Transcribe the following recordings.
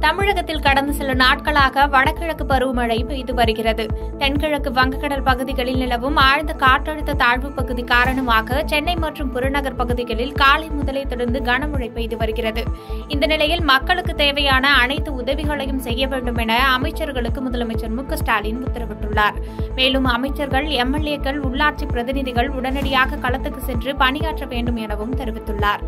தமிழகத்தில் கடந்த சில நாட்களாக வடகிழக்கு பருவமழை பெய்து வருகிறது தென்கிழக்கு வங்கக்கடல் பகுதிகளில் நிலவும் ஆழ்ந்த காற்றழுத்த தாழ்வு பகுதி காரணமாக சென்னை மற்றும் புறநகர் பகுதிகளில் காலை முதலே தொடர்ந்து கனமழை பெய்து வருகிறது இந்த நிலையில் மக்களுக்கு தேவையான அனைத்து உதவிகளையும் செய்ய வேண்டும் என அமைச்சர்களுக்கு முதலமைச்சர் மு க ஸ்டாலின் உத்தரவிட்டுள்ளார் மேலும் அமைச்சர்கள் எம்எல்ஏக்கள் உள்ளாட்சி பிரதிநிதிகள் உடனடியாக களத்துக்கு சென்று பணியாற்ற வேண்டும் எனவும் தெரிவித்துள்ளார்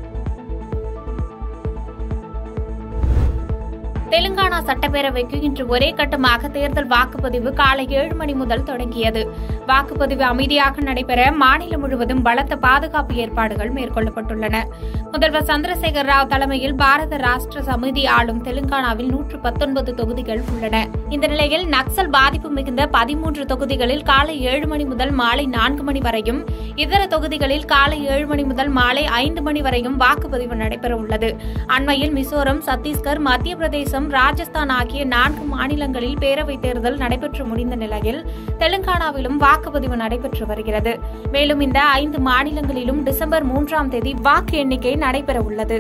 தெலுங்கானா சட்டப்பேரவைக்கு இன்று ஒரே கட்டமாக தேர்தல் வாக்குப்பதிவு காலை ஏழு மணி முதல் தொடங்கியது வாக்குப்பதிவு அமைதியாக நடைபெற மாநிலம் முழுவதும் பலத்த பாதுகாப்பு ஏற்பாடுகள் மேற்கொள்ளப்பட்டுள்ளன முதல்வர் சந்திரசேகர் ராவ் தலைமையில் பாரத ராஷ்டிர சமிதி ஆளும் தெலுங்கானாவில் நூற்று பத்தொன்பது தொகுதிகள் உள்ளன இந்த நிலையில் நக்சல் பாதிப்பு மிகுந்த பதிமூன்று தொகுதிகளில் காலை ஏழு மணி முதல் மாலை நான்கு மணி வரையும் இதர தொகுதிகளில் காலை ஏழு மணி முதல் மாலை ஐந்து மணி வரையும் வாக்குப்பதிவு நடைபெற உள்ளது அண்மையில் மிசோரம் சத்தீஸ்கர் மத்திய பிரதேசம் ராஜஸ்தான் ஆகிய நான்கு மாநிலங்களில் பேரவைத் தேர்தல் நடைபெற்று முடிந்த நிலையில் தெலுங்கானாவிலும் வாக்குப்பதிவு நடைபெற்று வருகிறது மேலும் இந்த ஐந்து மாநிலங்களிலும் டிசம்பர் மூன்றாம் தேதி வாக்கு எண்ணிக்கை நடைபெற உள்ளது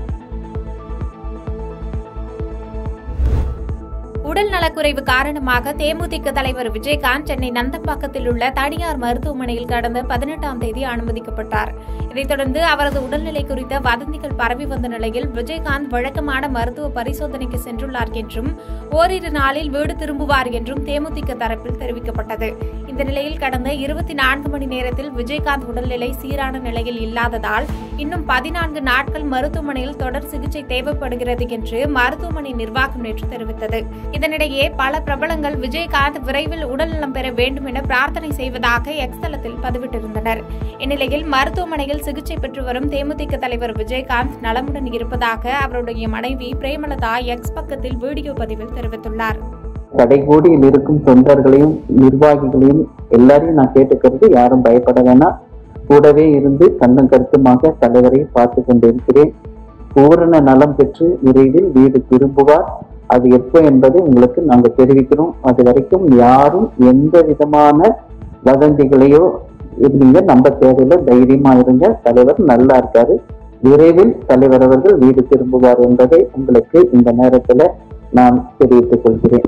உடல் நலக்குறைவு காரணமாக தேமுதிக தலைவர் விஜயகாந்த் சென்னை நந்தம்பாக்கத்தில் உள்ள தனியார் மருத்துவமனையில் கடந்த பதினெட்டாம் தேதி அனுமதிக்கப்பட்டார் இதைத் தொடர்ந்து அவரது உடல்நிலை குறித்த வதந்திகள் பரவி வந்த நிலையில் விஜயகாந்த் வழக்கமான மருத்துவ பரிசோதனைக்கு சென்றுள்ளார் என்றும் ஓரிரு நாளில் வீடு திரும்புவார் என்றும் தேமுதிக தரப்பில் தெரிவிக்கப்பட்டது இந்த நிலையில் கடந்த இருபத்தி நான்கு மணி நேரத்தில் விஜயகாந்த் உடல்நிலை சீரான நிலையில் இல்லாததால் இன்னும் பதினான்கு நாட்கள் மருத்துவமனையில் தொடர் சிகிச்சை தேவைப்படுகிறது என்று மருத்துவமனை நிர்வாகம் நேற்று தெரிவித்தது இதனிடையே பல பிரபலங்கள் விஜயகாந்த் விரைவில் உடல்நலம் பெற வேண்டும் என பிரார்த்தனை செய்வதாக எக்ஸ் தளத்தில் பதிவிட்டிருந்தனர் இந்நிலையில் மருத்துவமனையில் சிகிச்சை பெற்று வரும் தேமுதிக தலைவர் விஜயகாந்த் நலமுடன் இருப்பதாக அவருடைய மனைவி பிரேமலதா எக்ஸ் பக்கத்தில் வீடியோ பதிவில் தெரிவித்துள்ளார் கடைகோடியில் இருக்கும் தொண்டர்களையும் நிர்வாகிகளையும் எல்லாரையும் நான் கேட்டுக்கிறது யாரும் பயப்பட வேணாம் கூடவே இருந்து கண்ணும் கருத்துமாக தலைவரை பார்த்து கொண்டிருக்கிறேன் பூரண நலம் பெற்று விரைவில் வீடு திரும்புவார் அது எப்போ என்பதை உங்களுக்கு நாங்க தெரிவிக்கிறோம் அது வரைக்கும் யாரும் எந்த விதமான வதந்திகளையோ நீங்க நம்ப தேவையில்லை தைரியமா இருங்க தலைவர் நல்லா இருக்காரு விரைவில் தலைவர் அவர்கள் வீடு திரும்புவார் என்பதை உங்களுக்கு இந்த நேரத்துல நான் தெரிவித்துக் கொள்கிறேன்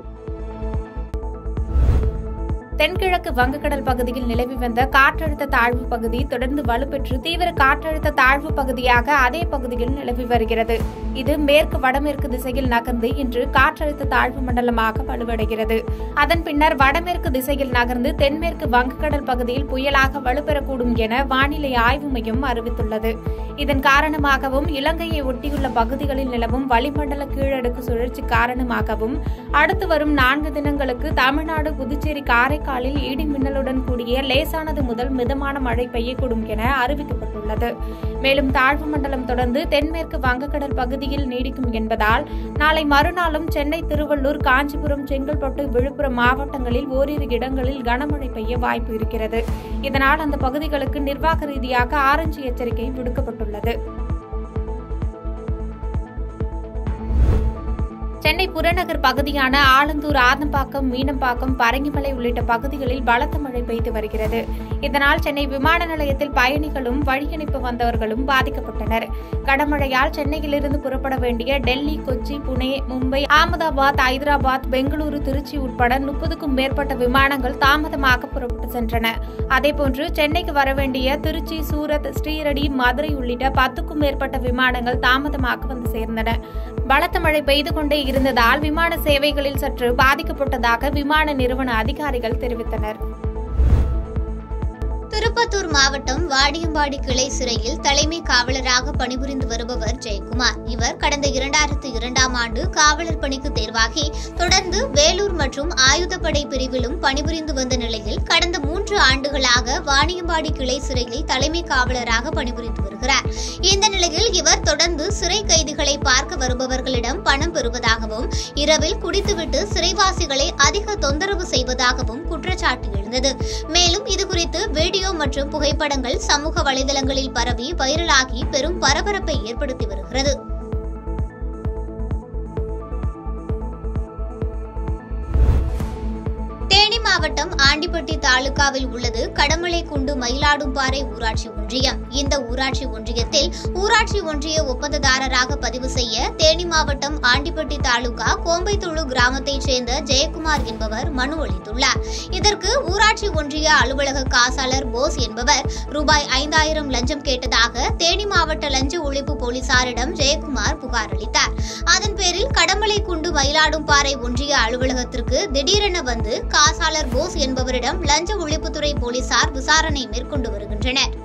தென்கிழக்கு வங்கக்கடல் பகுதியில் நிலவி வந்த காற்றழுத்த தாழ்வு பகுதி தொடர்ந்து வலுப்பெற்று தீவிர காற்றழுத்த தாழ்வு பகுதியாக அதே பகுதியில் நிலவி வருகிறது இது மேற்கு வடமேற்கு திசையில் நகர்ந்து இன்று காற்றழுத்த தாழ்வு மண்டலமாக வலுவடைகிறது அதன் பின்னர் வடமேற்கு திசையில் நகர்ந்து தென்மேற்கு வங்கக்கடல் பகுதியில் புயலாக வலுப்பெறக்கூடும் என வானிலை ஆய்வு மையம் அறிவித்துள்ளது இதன் காரணமாகவும் இலங்கையை ஒட்டியுள்ள பகுதிகளில் நிலவும் வளிமண்டல கீழடுக்கு சுழற்சி காரணமாகவும் அடுத்து வரும் நான்கு தினங்களுக்கு தமிழ்நாடு புதுச்சேரி காரைக்காலில் இடி மின்னலுடன் கூடிய லேசானது முதல் மிதமான மழை பெய்யக்கூடும் என அறிவிக்கப்பட்டுள்ளது மேலும் தாழ்வு மண்டலம் தொடர்ந்து தென்மேற்கு வங்கக்கடல் பகுதியில் நீடிக்கும் என்பதால் நாளை மறுநாளும் சென்னை திருவள்ளூர் காஞ்சிபுரம் செங்கல்பட்டு விழுப்புரம் மாவட்டங்களில் ஓரிரு இடங்களில் கனமழை பெய்ய வாய்ப்பு இருக்கிறது இதனால் அந்த பகுதிகளுக்கு நிர்வாக ரீதியாக ஆரஞ்சு எச்சரிக்கை விடுக்கப்பட்டுள்ளது சென்னை புறநகர் பகுதியான ஆலந்தூர் ஆதம்பாக்கம் மீனம்பாக்கம் பரங்கிமலை உள்ளிட்ட பகுதிகளில் பலத்த மழை பெய்து வருகிறது இதனால் சென்னை விமான நிலையத்தில் பயணிகளும் வழியனுப்ப வந்தவர்களும் பாதிக்கப்பட்டனர் கனமழையால் சென்னையிலிருந்து புறப்பட வேண்டிய டெல்லி கொச்சி புனே மும்பை அகமதாபாத் ஐதராபாத் பெங்களூரு திருச்சி உட்பட முப்பதுக்கும் மேற்பட்ட விமானங்கள் தாமதமாக புறப்பட்டு சென்றன அதேபோன்று சென்னைக்கு வர வேண்டிய திருச்சி சூரத் ஸ்ரீரடி மதுரை உள்ளிட்ட பத்துக்கும் மேற்பட்ட விமானங்கள் தாமதமாக வந்து சேர்ந்தன பலத்த மழை பெய்து கொண்டே இருந்ததால் விமான சேவைகளில் சற்று பாதிக்கப்பட்டதாக விமான நிறுவன அதிகாரிகள் தெரிவித்தனர் திருப்பத்தூர் மாவட்டம் வாடியம்பாடி கிளை சிறையில் தலைமை காவலராக பணிபுரிந்து வருபவர் ஜெயக்குமார் இவர் கடந்த இரண்டாயிரத்து இரண்டாம் ஆண்டு காவலர் பணிக்கு தேர்வாகி தொடர்ந்து வேலூர் மற்றும் ஆயுதப்படை பிரிவிலும் பணிபுரிந்து வந்த நிலையில் கடந்த மூன்று ஆண்டுகளாக வாணியம்பாடி கிளை சிறையில் தலைமை காவலராக பணிபுரிந்து வருகிறார் இந்த நிலையில் இவர் தொடர்ந்து சிறை கைதிகளை பார்க்க வருபவர்களிடம் பணம் பெறுவதாகவும் இரவில் குடித்துவிட்டு சிறைவாசிகளை அதிக தொந்தரவு செய்வதாகவும் குற்றச்சாட்டு எழுந்தது மேலும் இதுகுறித்து வீடியோ மற்றும் புகைப்படங்கள் சமூக வலைதளங்களில் பரவி வைரலாகி பெரும் பரபரப்பை ஏற்படுத்தி வருகிறது தேனி மாவட்டம் ஆண்டிப்பட்டி தாலுகாவில் உள்ளது கடமலைக்குண்டு மயிலாடும்பாறை ஊராட்சி ஒன்றியம் இந்த ஊராட்சி ஒன்றியத்தில் ஊராட்சி ஒன்றிய ஒப்பந்ததாரராக பதிவு செய்ய தேனி மாவட்டம் ஆண்டிப்பட்டி தாலுகா கோம்பைத்துளு கிராமத்தைச் சேர்ந்த ஜெயக்குமார் என்பவர் மனு அளித்துள்ளார் இதற்கு ஊராட்சி ஒன்றிய அலுவலக காசாளர் போஸ் என்பவர் ரூபாய் ஐந்தாயிரம் லஞ்சம் கேட்டதாக தேனி மாவட்ட லஞ்ச ஒழிப்பு போலீசாரிடம் ஜெயக்குமார் புகார் அளித்தார் அதன் பேரில் கடமலைக்குண்டு மயிலாடும்பாறை ஒன்றிய அலுவலகத்திற்கு திடீரென வந்து காசாளர் போஸ் என்பவரிடம் லஞ்ச ஒழிப்புத்துறை போலீசார் விசாரணை மேற்கொண்டு வருகின்றனர்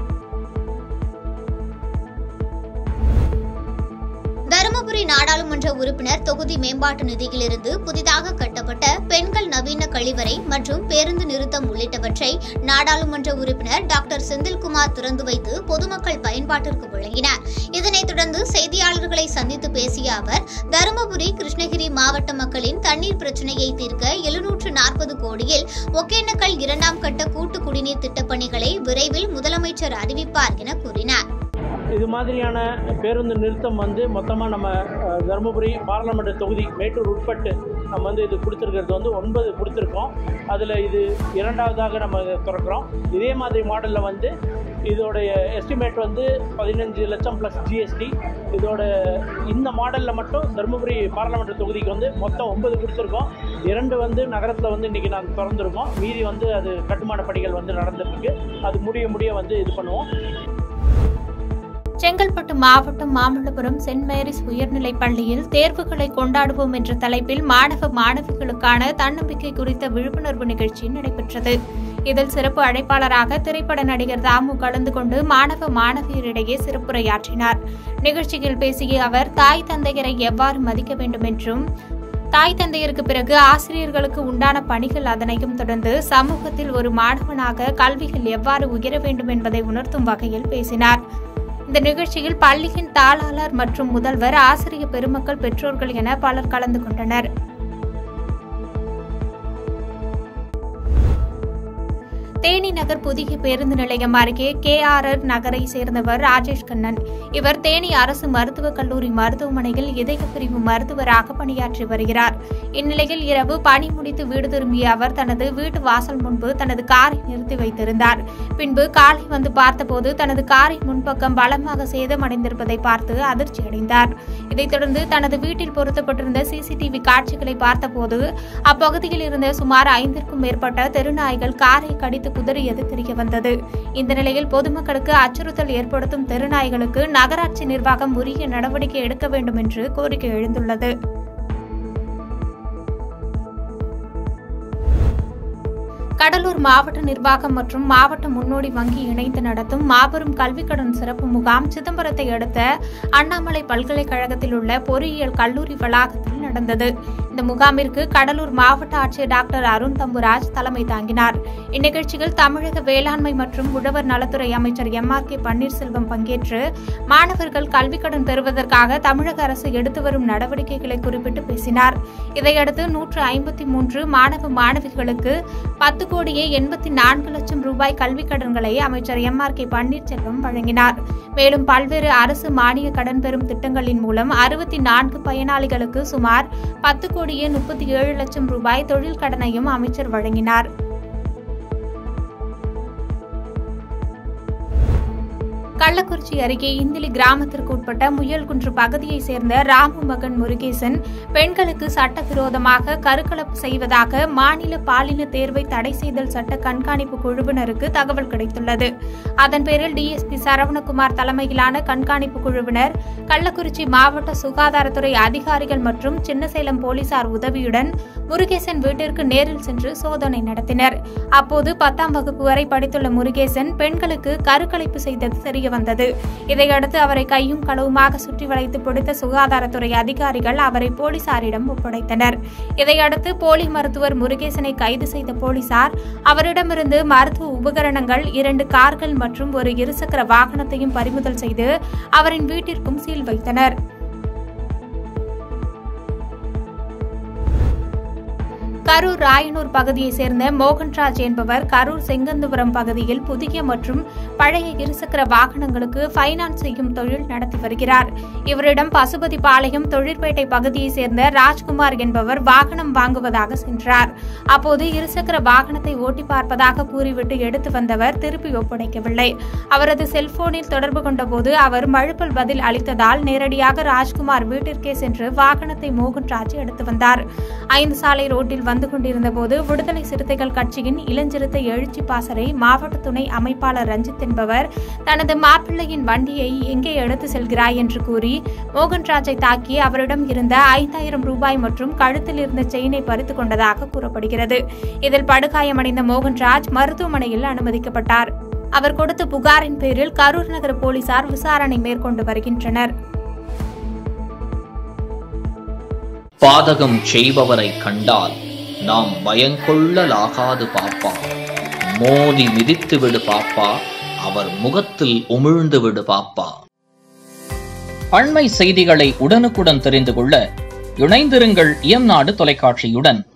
தருமபுரி நாடாளுமன்ற உறுப்பினர் தொகுதி மேம்பாட்டு நிதியிலிருந்து புதிதாக கட்டப்பட்ட பெண்கள் நவீன கழிவறை மற்றும் பேருந்து நிறுத்தம் உள்ளிட்டவற்றை நாடாளுமன்ற உறுப்பினர் டாக்டர் செந்தில்குமார் திறந்து வைத்து பொதுமக்கள் பயன்பாட்டிற்கு வழங்கினார் இதனைத் தொடர்ந்து செய்தியாளர்களை சந்தித்து பேசிய அவர் தருமபுரி கிருஷ்ணகிரி மாவட்ட மக்களின் தண்ணீர் பிரச்சினையை தீர்க்க எழுநூற்று நாற்பது கோடியில் ஒகேனக்கல் இரண்டாம் கட்ட கூட்டு குடிநீர் திட்டப்பணிகளை விரைவில் முதலமைச்சர் அறிவிப்பார் என கூறினார் இது மாதிரியான பேருந்து நிறுத்தம் வந்து மொத்தமாக நம்ம அஹ், தருமபுரி பார்லமெண்ட் தொகுதி மேட்டூர் உட்பட்டு நம்ம வந்து இது கொடுத்துருக்கிறது வந்து ஒன்பது கொடுத்துருக்கோம் அதில் இது இரண்டாவதாக நம்ம இதை திறக்கிறோம் இதே மாதிரி மாடலில் வந்து இதோடைய எஸ்டிமேட் வந்து பதினஞ்சு லட்சம் ப்ளஸ் ஜிஎஸ்டி இதோட இந்த மாடலில் மட்டும் தருமபுரி பார்லமெண்ட் தொகுதிக்கு வந்து மொத்தம் ஒன்பது கொடுத்துருக்கோம் இரண்டு வந்து நகரத்தில் வந்து இன்றைக்கி நாங்கள் திறந்துருக்கோம் மீதி வந்து அது கட்டுமான பணிகள் வந்து நடந்துருக்கு அது முடிய முடிய வந்து இது பண்ணுவோம் செங்கல்பட்டு மாவட்டம் மாமல்லபுரம் சென்ட் மேரிஸ் உயர்நிலைப் பள்ளியில் தேர்வுகளை கொண்டாடுவோம் என்ற தலைப்பில் மாணவ மாணவிகளுக்கான தன்னம்பிக்கை குறித்த விழிப்புணர்வு நிகழ்ச்சி நடைபெற்றது இதில் சிறப்பு அழைப்பாளராக திரைப்பட நடிகர் தாமு கலந்து கொண்டு மாணவ மாணவியரிடையே சிறப்புரையாற்றினார் நிகழ்ச்சியில் பேசிய அவர் தாய் தந்தையரை எவ்வாறு மதிக்க வேண்டும் என்றும் தாய் தந்தையருக்கு பிறகு ஆசிரியர்களுக்கு உண்டான பணிகள் அதனையும் தொடர்ந்து சமூகத்தில் ஒரு மாணவனாக கல்வியில் எவ்வாறு உயர வேண்டும் என்பதை உணர்த்தும் வகையில் பேசினார் இந்த நிகழ்ச்சியில் பள்ளியின் தாளாளர் மற்றும் முதல்வர் ஆசிரியர் பெருமக்கள் பெற்றோர்கள் என பலர் கலந்து கொண்டனர் தேனி நகர் புதிய பேருந்து நிலையம் அருகே கேஆர்ஆர் நகரை சேர்ந்தவர் ராஜேஷ் கண்ணன் இவர் தேனி அரசு மருத்துவக் கல்லூரி மருத்துவமனையில் இதய பிரிவு மருத்துவராக பணியாற்றி வருகிறார் இந்நிலையில் இரவு பணி முடித்து வீடு திரும்பிய அவர் தனது வீட்டு வாசல் முன்பு தனது காரை நிறுத்தி வைத்திருந்தார் பின்பு காலை வந்து பார்த்தபோது தனது காரின் முன்பக்கம் பலமாக சேதமடைந்திருப்பதை பார்த்து அதிர்ச்சியடைந்தார் இதைத் தொடர்ந்து தனது வீட்டில் பொருத்தப்பட்டிருந்த சிசிடிவி காட்சிகளை பார்த்தபோது அப்பகுதியில் இருந்த சுமார் ஐந்திற்கும் மேற்பட்ட தெருநாய்கள் காரை கடித்து குதறியது தெரிய வந்தது இந்த நிலையில் பொதுமக்களுக்கு அச்சுறுத்தல் ஏற்படுத்தும் தெருநாய்களுக்கு நகராட்சி நிர்வாகம் உரிய நடவடிக்கை எடுக்க வேண்டும் என்று கோரிக்கை எழுந்துள்ளது கடலூர் மாவட்ட நிர்வாகம் மற்றும் மாவட்ட முன்னோடி வங்கி இணைந்து நடத்தும் மாபெரும் கல்விக்கடன் சிறப்பு முகாம் சிதம்பரத்தை அடுத்த அண்ணாமலை பல்கலைக்கழகத்தில் உள்ள பொறியியல் கல்லூரி வளாகத்தில் நடந்தது இந்த முகாமிற்கு கடலூர் மாவட்ட ஆட்சியர் டாக்டர் அருண் தம்புராஜ் தலைமை தாங்கினார் இந்நிகழ்ச்சியில் தமிழக வேளாண்மை மற்றும் உழவர் நலத்துறை அமைச்சர் எம் ஆர் கே பன்னீர்செல்வம் பங்கேற்று மாணவர்கள் கல்விக்கடன் பெறுவதற்காக தமிழக அரசு எடுத்து வரும் நடவடிக்கைகளை குறிப்பிட்டு பேசினார் இதையடுத்து நூற்று ஐம்பத்தி மூன்று மாணவ மாணவிகளுக்கு பத்து கோடியே எண்பத்தி நான்கு லட்சம் ரூபாய் கல்விக் கடன்களை அமைச்சர் எம் ஆர் கே பன்னீர்செல்வம் வழங்கினார் மேலும் பல்வேறு அரசு மானிய கடன் பெறும் திட்டங்களின் மூலம் அறுபத்தி நான்கு பயனாளிகளுக்கு சுமார் பத்து கோடியே முப்பத்தி ஏழு லட்சம் ரூபாய் தொழில் கடனையும் அமைச்சர் வழங்கினார் கள்ளக்குறிச்சி அருகே இந்திலி கிராமத்திற்கு உட்பட்ட முயல்குன்று பகுதியைச் சேர்ந்த ராமு மகன் முருகேசன் பெண்களுக்கு சட்டவிரோதமாக கருக்கலப்பு செய்வதாக மாநில பாலின தேர்வை தடை செய்தல் சட்ட கண்காணிப்பு குழுவினருக்கு தகவல் கிடைத்துள்ளது அதன் பேரில் டிஎஸ்பி சரவணகுமார் தலைமையிலான கண்காணிப்பு குழுவினர் கள்ளக்குறிச்சி மாவட்ட சுகாதாரத்துறை அதிகாரிகள் மற்றும் சின்னசேலம் போலீசார் உதவியுடன் முருகேசன் வீட்டிற்கு நேரில் சென்று சோதனை நடத்தினர் அப்போது பத்தாம் வகுப்பு வரை படித்துள்ள முருகேசன் பெண்களுக்கு கருக்கலைப்பு செய்தது தெரிய வந்தது இதையடுத்து அவரை கையும் களவுமாக சுற்றி வளைத்து பிடித்த சுகாதாரத்துறை அதிகாரிகள் அவரை போலீசாரிடம் ஒப்படைத்தனர் இதையடுத்து போலி மருத்துவர் முருகேசனை கைது செய்த போலீசார் அவரிடமிருந்து மருத்துவ உபகரணங்கள் இரண்டு கார்கள் மற்றும் ஒரு இருசக்கர வாகனத்தையும் பறிமுதல் செய்து அவரின் வீட்டிற்கும் சீல் வைத்தனர் கரூர் ராயனூர் பகுதியைச் சேர்ந்த மோகன்ராஜ் என்பவர் கரூர் செங்கந்துபுரம் பகுதியில் புதிய மற்றும் பழைய இருசக்கர வாகனங்களுக்கு ஃபைனான்ஸ் செய்யும் தொழில் நடத்தி வருகிறார் இவரிடம் பசுபதிபாளையம் தொழிற்பேட்டை பகுதியைச் சேர்ந்த ராஜ்குமார் என்பவர் வாகனம் வாங்குவதாக சென்றார் அப்போது இருசக்கர வாகனத்தை ஓட்டி பார்ப்பதாக கூறிவிட்டு எடுத்து வந்தவர் திருப்பி ஒப்படைக்கவில்லை அவரது செல்போனில் தொடர்பு கொண்டபோது அவர் மழுப்பல் பதில் அளித்ததால் நேரடியாக ராஜ்குமார் வீட்டிற்கே சென்று வாகனத்தை மோகன்ராஜ் எடுத்து வந்தார் ஐந்து சாலை ரோட்டில் வந்து கொண்டிருந்த போது விடுதலை சிறுத்தைகள் கட்சியின் இளஞ்சிறுத்தை எழுச்சி பாசறை மாவட்ட துணை அமைப்பாளர் ரஞ்சித் என்பவர் தனது மாப்பிள்ளையின் வண்டியை எங்கே எடுத்து செல்கிறாய் என்று கூறி மோகன்ராஜை தாக்கி அவரிடம் இருந்த ஐந்தாயிரம் ரூபாய் மற்றும் கழுத்தில் இருந்த செயினை பறித்துக் கொண்டதாக கூறப்படுகிறது இதில் படுகாயமடைந்த மோகன்ராஜ் மருத்துவமனையில் அனுமதிக்கப்பட்டார் அவர் கொடுத்த புகாரின் பேரில் கரூர் நகர போலீசார் விசாரணை மேற்கொண்டு வருகின்றனர் பாதகம் செய்பவரை கண்டால் நாம் பயங்கொள்ளலாகாது பாப்பா மோதி மிதித்து விடு பாப்பா அவர் முகத்தில் உமிழ்ந்து விடு பாப்பா அண்மை செய்திகளை உடனுக்குடன் தெரிந்து கொள்ள இணைந்திருங்கள் இயம்நாடு தொலைக்காட்சியுடன்